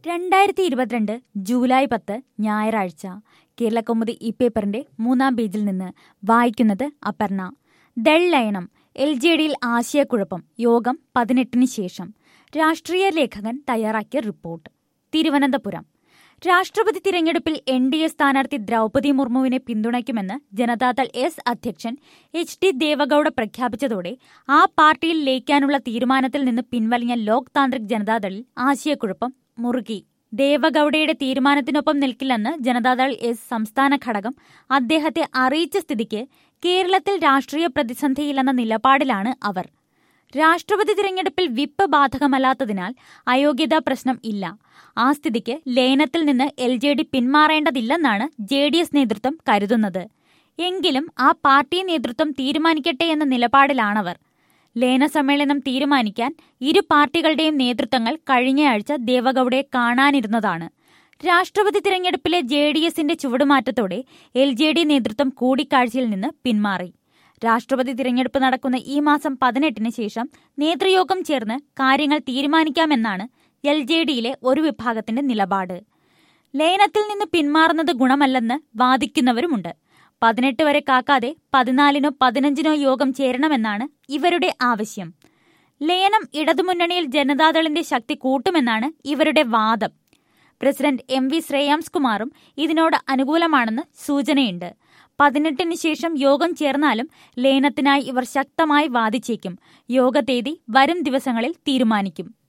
രണ്ടായിരത്തി ഇരുപത്തിരണ്ട് ജൂലൈ പത്ത് ഞായറാഴ്ച കേരളകൗമുദി ഈ പേപ്പറിന്റെ മൂന്നാം പേജിൽ നിന്ന് വായിക്കുന്നത് അപർണ ദള്ളയനം എൽ ജെ ഡിയിൽ ആശയക്കുഴപ്പം യോഗം പതിനെട്ടിന് ശേഷം രാഷ്ട്രീയ ലേഖകൻ തയ്യാറാക്കിയ റിപ്പോർട്ട് തിരുവനന്തപുരം രാഷ്ട്രപതി തിരഞ്ഞെടുപ്പിൽ എൻ ഡി എ സ്ഥാനാർത്ഥി ദ്രൗപതി മുർമുവിനെ പിന്തുണയ്ക്കുമെന്ന് ജനതാദൾ എസ് അധ്യക്ഷൻ എച്ച് ഡി ദേവഗൌഡ പ്രഖ്യാപിച്ചതോടെ ആ പാർട്ടിയിൽ ലയിക്കാനുള്ള തീരുമാനത്തിൽ നിന്ന് പിൻവലിഞ്ഞ ലോക് താന്ത്രിക് ജനതാദളിൽ ആശയക്കുഴപ്പം മുറുകി ദേവഗൌഡയുടെ തീരുമാനത്തിനൊപ്പം നിൽക്കില്ലെന്ന് ജനതാദൾ എസ് സംസ്ഥാന ഘടകം അദ്ദേഹത്തെ അറിയിച്ച സ്ഥിതിക്ക് കേരളത്തിൽ രാഷ്ട്രീയ പ്രതിസന്ധിയില്ലെന്ന നിലപാടിലാണ് അവർ രാഷ്ട്രപതി തിരഞ്ഞെടുപ്പിൽ വിപ്പ് ബാധകമല്ലാത്തതിനാൽ അയോഗ്യതാ പ്രശ്നം ഇല്ല ആ സ്ഥിതിക്ക് ലയനത്തിൽ നിന്ന് എൽ ജെ ഡി പിന്മാറേണ്ടതില്ലെന്നാണ് ജെ ഡി എസ് നേതൃത്വം കരുതുന്നത് എങ്കിലും ആ പാർട്ടി നേതൃത്വം തീരുമാനിക്കട്ടെ എന്ന നിലപാടിലാണവർ ലയന സമ്മേളനം തീരുമാനിക്കാൻ ഇരു പാർട്ടികളുടെയും നേതൃത്വങ്ങൾ കഴിഞ്ഞയാഴ്ച ദേവഗൌഡയെ കാണാനിരുന്നതാണ് രാഷ്ട്രപതി തിരഞ്ഞെടുപ്പിലെ ജെ ഡി എസിന്റെ ചുവടുമാറ്റത്തോടെ എൽ ജെ ഡി നേതൃത്വം കൂടിക്കാഴ്ചയിൽ നിന്ന് പിന്മാറി രാഷ്ട്രപതി തിരഞ്ഞെടുപ്പ് നടക്കുന്ന ഈ മാസം പതിനെട്ടിന് ശേഷം നേതൃയോഗം ചേർന്ന് കാര്യങ്ങൾ തീരുമാനിക്കാമെന്നാണ് എൽ ജെ ഡിയിലെ ഒരു വിഭാഗത്തിന്റെ നിലപാട് ലയനത്തിൽ നിന്ന് പിന്മാറുന്നത് ഗുണമല്ലെന്ന് വാദിക്കുന്നവരുമുണ്ട് പതിനെട്ട് വരെ കാക്കാതെ പതിനാലിനോ പതിനഞ്ചിനോ യോഗം ചേരണമെന്നാണ് ഇവരുടെ ആവശ്യം ലയനം ഇടതുമുന്നണിയിൽ ജനതാദളിന്റെ ശക്തി കൂട്ടുമെന്നാണ് ഇവരുടെ വാദം പ്രസിഡന്റ് എം വി ശ്രേയാംസ് കുമാറും ഇതിനോട് അനുകൂലമാണെന്ന് സൂചനയുണ്ട് പതിനെട്ടിന് ശേഷം യോഗം ചേർന്നാലും ലയനത്തിനായി ഇവർ ശക്തമായി വാദിച്ചേക്കും യോഗ തീയതി വരും ദിവസങ്ങളിൽ തീരുമാനിക്കും